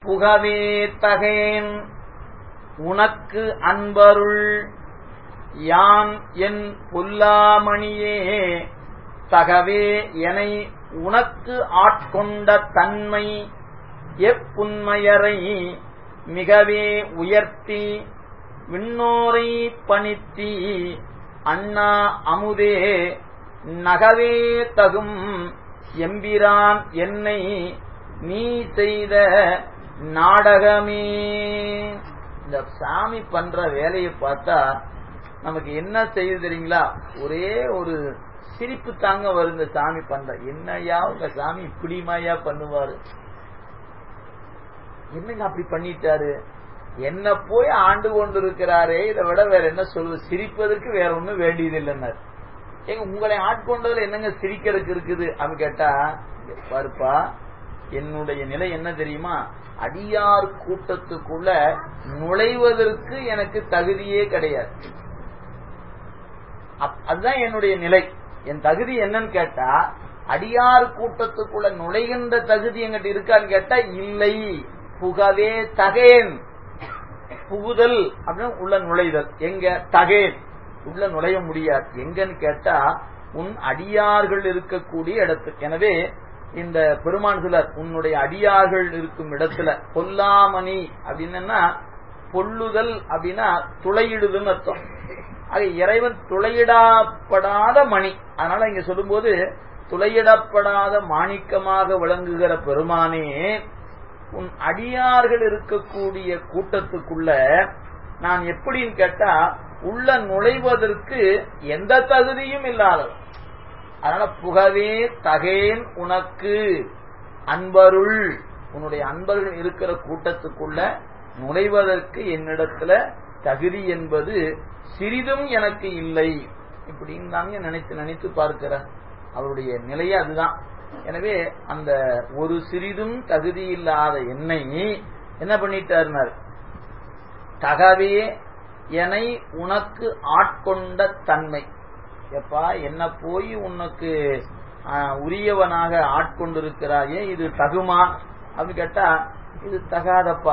புகவே தகேன் உனக்கு அன்பருள் யான் என் பொல்லாமணியே தகவே எனை உனக்கு ஆட்கொண்ட தன்மை எப்புன்மையரை மிகவே உயர்த்தி விண்ணோரை பணித்தி அண்ணா அமுதே நகவே தகும் எம்பிரான் என்னை நீ செய்த நாடகமே இந்த சாமி பண்ற வேலையை பார்த்தா நமக்கு என்ன செய்யுது தெரியுங்களா ஒரே ஒரு சிரிப்பு தாங்க வரும் இந்த சாமி பண்ற என்னையா உங்க சாமி இப்படிமாயா பண்ணுவாரு என்னங்க அப்படி பண்ணிட்டாரு என்ன போய் ஆண்டு கொண்டு இருக்கிறாரே இதை விட வேற என்ன சொல்லுவது சிரிப்பதற்கு வேற ஒண்ணும் வேண்டியது இல்லைன்னாரு ஏங்க உங்களை ஆட்கொண்டதுல என்னங்க சிரிக்கிறதுக்கு இருக்குது அப்படின்னு கேட்டா பாருப்பா என்னுடைய நிலை என்ன தெரியுமா அடியார் கூட்டத்துக்குள்ள நுழைவதற்கு எனக்கு தகுதியே கிடையாது அதுதான் என்னுடைய நிலை என் தகுதி என்னன்னு கேட்டா அடியார் கூட்டத்துக்குள்ள நுழைகின்ற தகுதி எங்கிட்ட இருக்கான்னு கேட்டா இல்லை புகவே தகேன் புகுதல் அப்படின்னு உள்ள நுழைதல் எங்க தகேன் உள்ள நுழைய முடியாது எங்கன்னு கேட்டா உன் அடியார்கள் இருக்கக்கூடிய இடத்துக்கு எனவே இந்த பெருமான் சிலர் உன்னுடைய அடியார்கள் இருக்கும் இடத்துல பொல்லாமணி அப்படின்னா பொல்லுதல் அப்படின்னா துளையிடுதுன்னு அர்த்தம் அது இறைவன் துளையிடப்படாத மணி அதனால இங்க சொல்லும்போது துளையிடப்படாத மாணிக்கமாக விளங்குகிற பெருமானே உன் அடியார்கள் இருக்கக்கூடிய கூட்டத்துக்குள்ள நான் எப்படின்னு கேட்டா உள்ள நுழைவதற்கு எந்த தகுதியும் இல்லாதது அதனால புகவே தகேன் உனக்கு அன்பருள் உன்னுடைய அன்பர்கள் இருக்கிற கூட்டத்துக்குள்ள நுழைவதற்கு என்னிடத்துல தகுதி என்பது சிறிதும் எனக்கு இல்லை இப்படின்னு தாங்க நினைத்து நினைத்து பார்க்கிற அவருடைய நிலையே அதுதான் எனவே அந்த ஒரு சிறிதும் தகுதி இல்லாத என்னை என்ன பண்ணிட்டாருனார் தகவே என்னை உனக்கு ஆட்கொண்ட தன்மை எப்பா என்ன போய் உனக்கு உரியவனாக ஆட்கொண்டிருக்கிறாயே இது தகுமா அப்படின்னு கேட்டா இது தகாதப்பா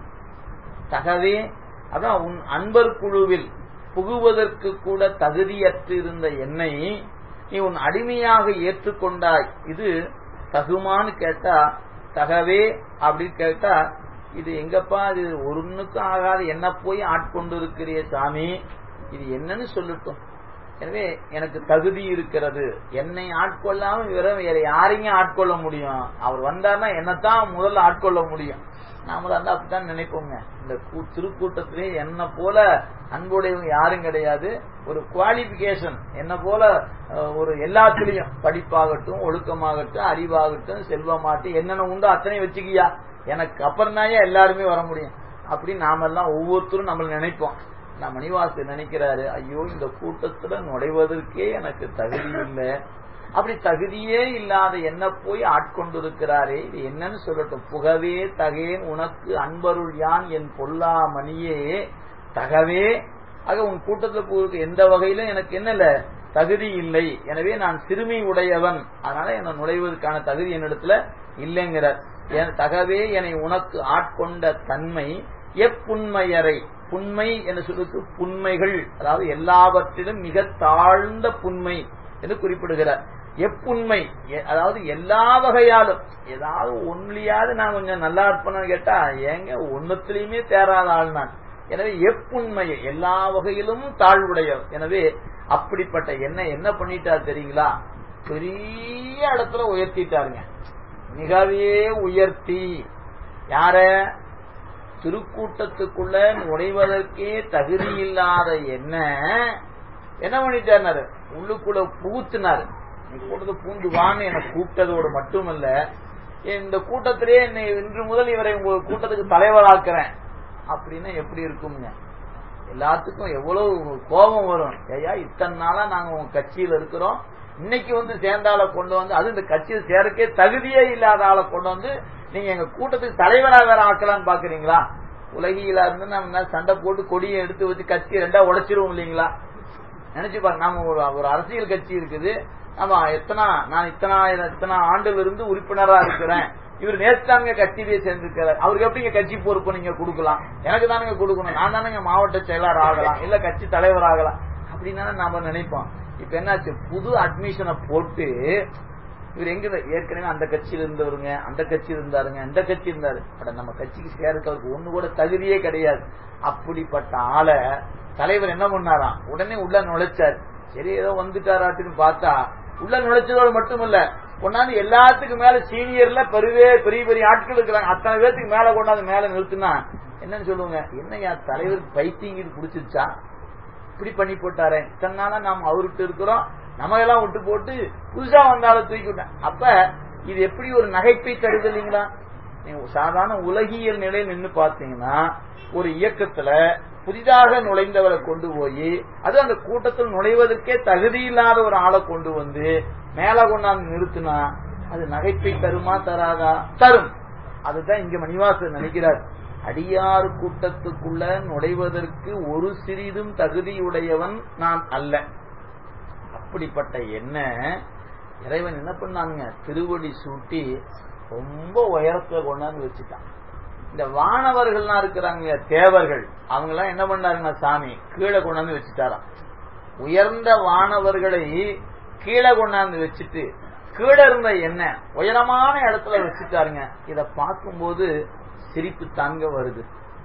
தகவே அதான் உன் அன்பர் குழுவில் புகுவதற்கு கூட தகுதியற்று இருந்த என்னை நீ உன் அடிமையாக ஏற்றுக்கொண்டாய் இது தகுமான்னு கேட்டா தகவே அப்படின்னு கேட்டா இது எங்கப்பா இது ஒருன்னுக்கும் ஆகாத என்ன போய் ஆட்கொண்டு இருக்கிறிய சாமி இது என்னன்னு சொல்லட்டும் எனவே எனக்கு தகுதி இருக்கிறது என்னை ஆட்கொள்ளாம வெறும் வேற யாரையும் ஆட்கொள்ள முடியும் அவர் வந்தார்னா என்னத்தான் முதல்ல ஆட்கொள்ள முடியும் நாம தான் அப்படித்தான் நினைப்போங்க இந்த திருக்கூட்டத்திலே என்ன போல அன்புடையவங்க யாரும் கிடையாது ஒரு குவாலிபிகேஷன் என்ன போல ஒரு எல்லாத்துலயும் படிப்பாகட்டும் ஒழுக்கமாகட்டும் அறிவாகட்டும் செல்வமாகட்டும் என்னென்ன உண்டோ அத்தனை வச்சுக்கியா எனக்கு அப்புறம் தான் எல்லாருமே வர முடியும் அப்படின்னு நாம எல்லாம் ஒவ்வொருத்தரும் நம்ம நினைப்போம் நான் மணிவாசு நினைக்கிறாரு ஐயோ இந்த கூட்டத்துல நுழைவதற்கே எனக்கு தகுதி இல்லை அப்படி தகுதியே இல்லாத என்ன போய் ஆட்கொண்டிருக்கிறாரே இது என்னன்னு சொல்லட்டும் புகவே தகேன் உனக்கு அன்பருள் யான் என் பொல்லா மணியே தகவே ஆக உன் கூட்டத்தில் போவதற்கு எந்த வகையிலும் எனக்கு என்னல தகுதி இல்லை எனவே நான் சிறுமி உடையவன் அதனால என்ன நுழைவதற்கான தகுதி என்னிடத்துல இல்லைங்கிறார் தகவே என்னை உனக்கு ஆட்கொண்ட தன்மை எப்புண்மையரை புண்மை என்று சொல்லுக்கு புண்மைகள் அதாவது எல்லாவற்றிலும் மிக தாழ்ந்த புண்மை என்று குறிப்பிடுகிறார் எப்புண்மை அதாவது எல்லா வகையாலும் ஏதாவது ஒன்லியாவது நான் கொஞ்சம் நல்லா இருப்பேன்னு கேட்டா ஏங்க ஒன்னுத்திலையுமே தேராத ஆள் நான் எனவே எப்புண்மையை எல்லா வகையிலும் தாழ்வுடையவர் எனவே அப்படிப்பட்ட என்ன என்ன பண்ணிட்டார் தெரியுங்களா பெரிய இடத்துல உயர்த்திட்டாருங்க மிகவே உயர்த்தி யார திருக்கூட்டத்துக்குள்ள நுழைவதற்கே தகுதி இல்லாத என்ன என்ன பண்ணிட்டாரு உள்ளுக்குள்ள புகுத்தினாரு நீ கூட்டத்தை பூந்து வான்னு என்னை கூப்பிட்டதோடு மட்டுமல்ல இந்த கூட்டத்திலே என்னை இன்று முதல் இவரை உங்க கூட்டத்துக்கு தலைவராக்குறேன் அப்படின்னா எப்படி இருக்குங்க எல்லாத்துக்கும் எவ்வளவு கோபம் வரும் ஐயா இத்தனை நாளா நாங்க உங்க கட்சியில இருக்கிறோம் இன்னைக்கு வந்து சேர்ந்தால கொண்டு வந்து அது இந்த கட்சியில் சேரக்கே தகுதியே இல்லாத ஆளை கொண்டு வந்து நீங்க எங்க கூட்டத்துக்கு தலைவரா வேற ஆக்கலாம்னு பாக்குறீங்களா உலகில இருந்து நம்ம சண்டை போட்டு கொடியை எடுத்து வச்சு கட்சி ரெண்டா உடைச்சிருவோம் இல்லைங்களா நினைச்சு பாருங்க நாம ஒரு ஒரு அரசியல் கட்சி இருக்குது ஆமா எத்தனா நான் இத்தனை இத்தனை ஆண்டுல இருந்து உறுப்பினரா இருக்கிறேன் இவர் நேத்தாங்க கட்சியிலே சேர்ந்திருக்கிறார் அவருக்கு எப்படிங்க கட்சி பொறுப்பு நீங்க கொடுக்கலாம் எனக்கு தானுங்க கொடுக்கணும் நான் தானுங்க மாவட்ட செயலாளர் ஆகலாம் இல்ல கட்சி தலைவர் ஆகலாம் அப்படின்னு நாம நினைப்போம் இப்ப என்னாச்சு புது அட்மிஷனை போட்டு இவர் எங்க ஏற்கனவே அந்த கட்சியில இருந்தவருங்க அந்த கட்சியில இருந்தாருங்க இந்த கட்சி இருந்தாரு அட நம்ம கட்சிக்கு சேருக்கு அவருக்கு ஒண்ணு கூட தகுதியே கிடையாது அப்படிப்பட்ட ஆளை தலைவர் என்ன பண்ணாராம் உடனே உள்ள நுழைச்சார் சரி ஏதோ வந்துட்டாராட்டுன்னு பார்த்தா உள்ள நுழைச்சதோடு மட்டும் இல்ல கொண்டாந்து எல்லாத்துக்கும் மேல சீனியர்ல பெருவே பெரிய பெரிய ஆட்கள் இருக்கிறாங்க அத்தனை பேத்துக்கு மேல கொண்டாந்து மேல நிறுத்துனா என்னன்னு சொல்லுவாங்க என்னையா தலைவருக்கு பைத்தியம் புடிச்சிருச்சா இப்படி பண்ணி போட்டாரே இத்தனை நாளா நாம் அவர்கிட்ட இருக்கிறோம் நம்ம எல்லாம் விட்டு போட்டு புதுசா வந்தாலும் தூக்கி விட்டேன் அப்ப இது எப்படி ஒரு நகைப்பை தருது இல்லைங்களா நீங்க சாதாரண உலகியல் நிலையில் நின்று பார்த்தீங்கன்னா ஒரு இயக்கத்துல புதிதாக நுழைந்தவரை கொண்டு போய் அது அந்த கூட்டத்தில் நுழைவதற்கே தகுதி இல்லாத ஒரு ஆளை கொண்டு வந்து மேல கொண்டாந்து நிறுத்தினா அது நகைப்பை தருமா தராதா தரும் அதுதான் இங்க மணிவாசன் நினைக்கிறார் அடியார் கூட்டத்துக்குள்ள நுழைவதற்கு ஒரு சிறிதும் தகுதியுடையவன் நான் அல்ல அப்படிப்பட்ட என்ன இறைவன் என்ன பண்ணாங்க திருவடி சூட்டி ரொம்ப உயரத்துல கொண்டாந்து வச்சுட்டான் இந்த வானவர்கள்லாம் இருக்கிறாங்க தேவர்கள் அவங்க எல்லாம் என்ன பண்ணாருங்க சாமி கீழே கொண்டாந்து வச்சுட்டாராம் உயர்ந்த வானவர்களை கீழே கொண்டாந்து வச்சுட்டு கீழே இருந்த என்ன உயரமான இடத்துல வச்சுட்டாருங்க இத பார்க்கும்போது சிரிப்பு தாங்க வருது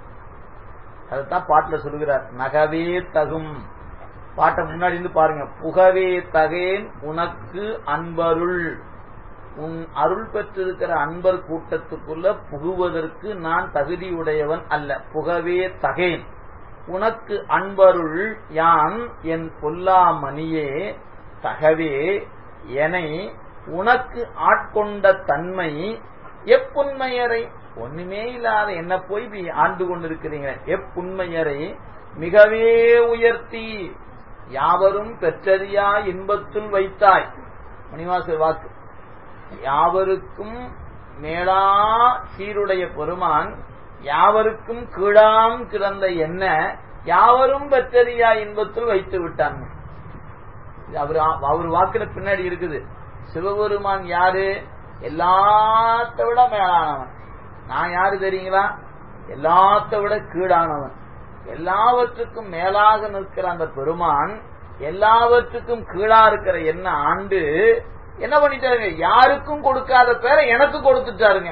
அதுதான் பாட்டுல சொல்லுகிறார் நகவே தகும் பாட்டை முன்னாடி இருந்து பாருங்க புகவே தகேன் உனக்கு அன்பருள் உன் அருள் பெற்றிருக்கிற அன்பர் கூட்டத்துக்குள்ள புகுவதற்கு நான் தகுதியுடையவன் அல்ல புகவே தகேன் உனக்கு அன்பருள் யான் என் பொல்லாமணியே தகவே எனை உனக்கு ஆட்கொண்ட தன்மை எப்புண்மையரை ஒண்ணுமே இல்லாத என்ன போய் ஆண்டு கொண்டிருக்கிறீங்க எப்புண்மையரை மிகவே உயர்த்தி யாவரும் பெற்றறியா இன்பத்துள் வைத்தாய் மணிவாச வாக்கு யாவருக்கும் மேலா சீருடைய பெருமான் யாவருக்கும் கீழாம் கிடந்த என்ன யாவரும் பெற்றறியா இன்பத்துள் வைத்து விட்டாங்க அவர் அவர் வாக்குல பின்னாடி இருக்குது சிவபெருமான் யாரு எல்லாத்த விட மேலானவன் நான் யாரு தெரியுங்களா எல்லாத்த விட கீழானவன் எல்லாவற்றுக்கும் மேலாக நிற்கிற அந்த பெருமான் எல்லாவற்றுக்கும் கீழா இருக்கிற என்ன ஆண்டு என்ன பண்ணிட்டாருங்க யாருக்கும் கொடுக்காத பேரை எனக்கு கொடுத்துட்டாருங்க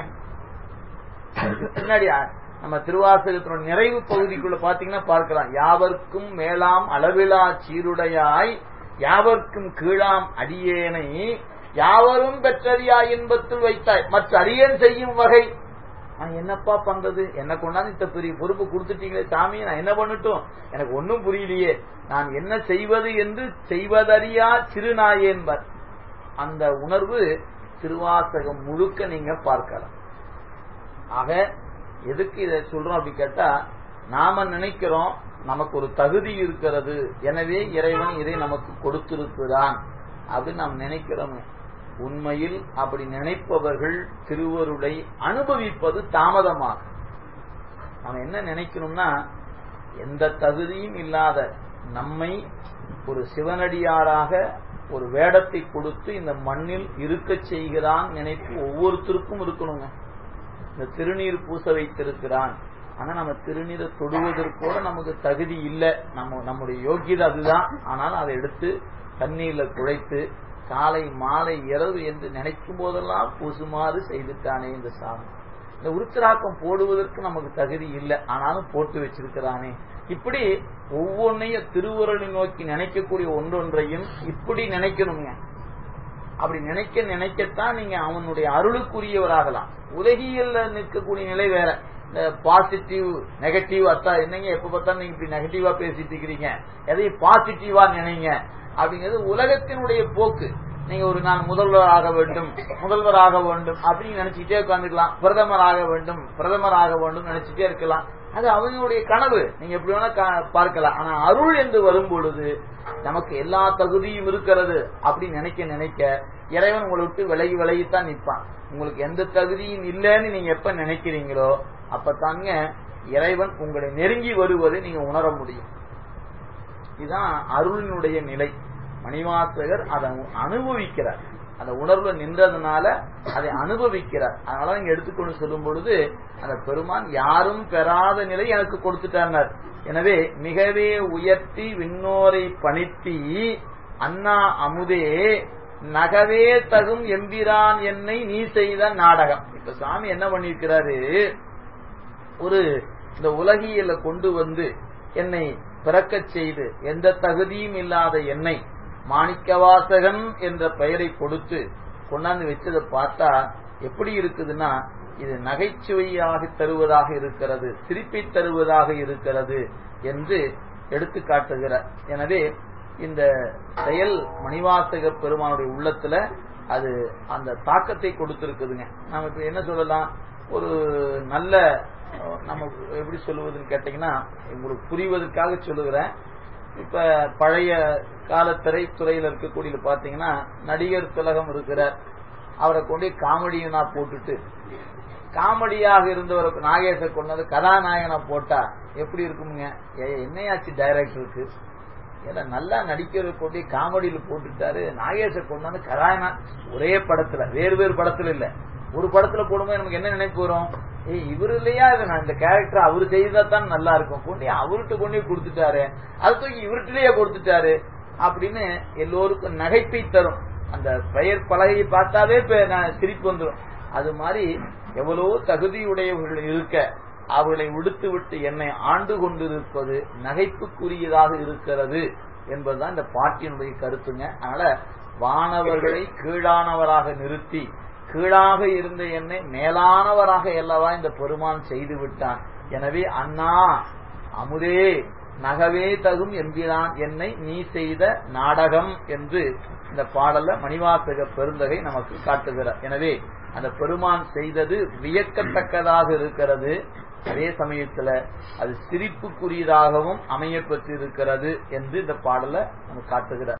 பின்னாடி நம்ம திருவாசகத்தினோட நிறைவு பகுதிக்குள்ள பாத்தீங்கன்னா பார்க்கலாம் யாவர்க்கும் மேலாம் அளவிலா சீருடையாய் யாவர்க்கும் கீழாம் அடியேனை யாவரும் பெற்றறியா இன்பத்தில் வைத்தாய் மற்ற அடியேன் செய்யும் வகை நான் என்னப்பா பண்றது என்ன கொண்டாந்து இத்த பெரிய பொறுப்பு கொடுத்துட்டீங்களே சாமி நான் என்ன பண்ணட்டும் எனக்கு ஒன்னும் புரியலையே நான் என்ன செய்வது என்று செய்வதறியா சிறுநாயேன்பர் அந்த உணர்வு திருவாசகம் முழுக்க நீங்க பார்க்கலாம் ஆக எதுக்கு இதை சொல்றோம் அப்படி கேட்டா நாம நினைக்கிறோம் நமக்கு ஒரு தகுதி இருக்கிறது எனவே இறைவன் இதை நமக்கு கொடுத்திருக்கிறான் அப்படின்னு நாம் நினைக்கிறோம் உண்மையில் அப்படி நினைப்பவர்கள் திருவருளை அனுபவிப்பது தாமதமாகும் நாம் என்ன நினைக்கணும்னா எந்த தகுதியும் இல்லாத நம்மை ஒரு சிவனடியாராக ஒரு வேடத்தை கொடுத்து இந்த மண்ணில் இருக்க செய்கிறான் நினைப்பு ஒவ்வொருத்தருக்கும் இருக்கணுங்க இந்த திருநீர் பூச வைத்திருக்கிறான் ஆனா நம்ம திருநீரை தொடுவதற்கோட நமக்கு தகுதி இல்லை நம்ம நம்முடைய யோகியதை அதுதான் ஆனால் அதை எடுத்து தண்ணீர்ல குழைத்து காலை மாலை இரவு என்று நினைக்கும் போதெல்லாம் பூசுமாறு செய்துட்டானே இந்த சாமி இந்த உருத்திராக்கம் போடுவதற்கு நமக்கு தகுதி இல்லை ஆனாலும் போட்டு வச்சிருக்கிறானே இப்படி ஒவ்வொன்னையும் திருவுருளை நோக்கி நினைக்கக்கூடிய ஒன்றொன்றையும் இப்படி நினைக்கணுங்க அப்படி நினைக்க நினைக்கத்தான் நீங்க அவனுடைய அருளுக்குரியவராகலாம் உலகியல்ல நிற்கக்கூடிய நிலை வேற இந்த பாசிட்டிவ் நெகட்டிவ் அத்தா என்னங்க எப்ப பார்த்தாலும் நீங்க இப்படி நெகட்டிவா பேசிட்டு இருக்கிறீங்க எதையும் பாசிட்டிவா நினைங்க அப்படிங்கிறது உலகத்தினுடைய போக்கு நீங்க ஒரு நான் முதல்வர் ஆக வேண்டும் முதல்வர் ஆக வேண்டும் அப்படின்னு நினைச்சுட்டே உட்காந்துக்கலாம் பிரதமர் ஆக வேண்டும் பிரதமர் ஆக வேண்டும் நினைச்சுட்டே இருக்கலாம் அது அவங்களுடைய கனவு நீங்க எப்படி வேணா பார்க்கலாம் ஆனா அருள் என்று வரும் பொழுது நமக்கு எல்லா தகுதியும் இருக்கிறது அப்படி நினைக்க நினைக்க இறைவன் உங்களை விட்டு விலகி விலகித்தான் நிற்பான் உங்களுக்கு எந்த தகுதியும் இல்லைன்னு நீங்க எப்ப நினைக்கிறீங்களோ அப்பதாங்க இறைவன் உங்களை நெருங்கி வருவதை நீங்க உணர முடியும் இதுதான் அருளினுடைய நிலை மணிவாசகர் அதை அனுபவிக்கிறார் அந்த உணர்வுல நின்றதுனால அதை அனுபவிக்கிறார் அதனால இங்க எடுத்துக்கொண்டு சொல்லும் பொழுது அந்த பெருமான் யாரும் பெறாத நிலை எனக்கு கொடுத்துட்டார் எனவே மிகவே உயர்த்தி விண்ணோரை பணித்தி அண்ணா அமுதே நகவே தகும் எம்பிரான் என்னை நீ செய்த நாடகம் இப்ப சாமி என்ன பண்ணிருக்கிறாரு ஒரு இந்த உலகியல கொண்டு வந்து என்னை பிறக்கச் செய்து எந்த தகுதியும் இல்லாத என்னை மாணிக்கவாசகன் என்ற பெயரை கொடுத்து கொண்டாந்து வச்சதை பார்த்தா எப்படி இருக்குதுன்னா இது நகைச்சுவையாக தருவதாக இருக்கிறது சிரிப்பை தருவதாக இருக்கிறது என்று எடுத்து காட்டுகிறார் எனவே இந்த செயல் மணிவாசக பெருமானுடைய உள்ளத்துல அது அந்த தாக்கத்தை கொடுத்திருக்குதுங்க நாம இப்ப என்ன சொல்லலாம் ஒரு நல்ல நம்ம எப்படி சொல்லுவதுன்னு கேட்டீங்கன்னா உங்களுக்கு புரிவதற்காக சொல்லுகிறேன் இப்ப பழைய கால திரைத்துறையில இருக்கக்கூடிய பாத்தீங்கன்னா நடிகர் திலகம் இருக்கிறார் அவரை கொண்டு காமெடியனா போட்டுட்டு காமெடியாக இருந்தவரை நாகேச கொண்டது கதாநாயகனா போட்டா எப்படி இருக்குமுங்க என்னையாச்சு டைரக்டருக்கு ஏன்னா நல்லா நடிக்கிற கொண்டு காமெடியில போட்டுட்டாரு நாகேச கொண்டாந்து கதாயனா ஒரே படத்துல வேறு வேறு படத்துல இல்ல ஒரு படத்துல போடும்போது நமக்கு என்ன நினைப்பு வரும் ஏய் இவரு இல்லையா இது நான் இந்த கேரக்டர் அவரு செய்தா தான் நல்லா இருக்கும் கொண்டு அவர்கிட்ட கொண்டு கொடுத்துட்டாரு அது தூக்கி இவர்கிட்டயே கொடுத்துட்டாரு அப்படின்னு எல்லோருக்கும் நகைப்பை தரும் அந்த பெயர் பலகையை பார்த்தாவே சிரிப்பு வந்துடும் அது மாதிரி எவ்வளவோ தகுதியுடையவர்கள் இருக்க அவர்களை விடுத்து விட்டு என்னை ஆண்டு கொண்டிருப்பது நகைப்புக்குரியதாக இருக்கிறது என்பதுதான் இந்த பாட்டினுடைய கருத்துங்க அதனால வானவர்களை கீழானவராக நிறுத்தி கீழாக இருந்த என்னை மேலானவராக அல்லவா இந்த பெருமான் செய்து விட்டான் எனவே அண்ணா அமுதே நகவே தகும் என்கிறான் என்னை நீ செய்த நாடகம் என்று இந்த பாடல்ல மணிவாசக பெருந்தகை நமக்கு காட்டுகிறார் எனவே அந்த பெருமான் செய்தது வியக்கத்தக்கதாக இருக்கிறது அதே சமயத்துல அது சிரிப்புக்குரியதாகவும் அமைய பெற்றிருக்கிறது என்று இந்த பாடல நமக்கு காட்டுகிறார்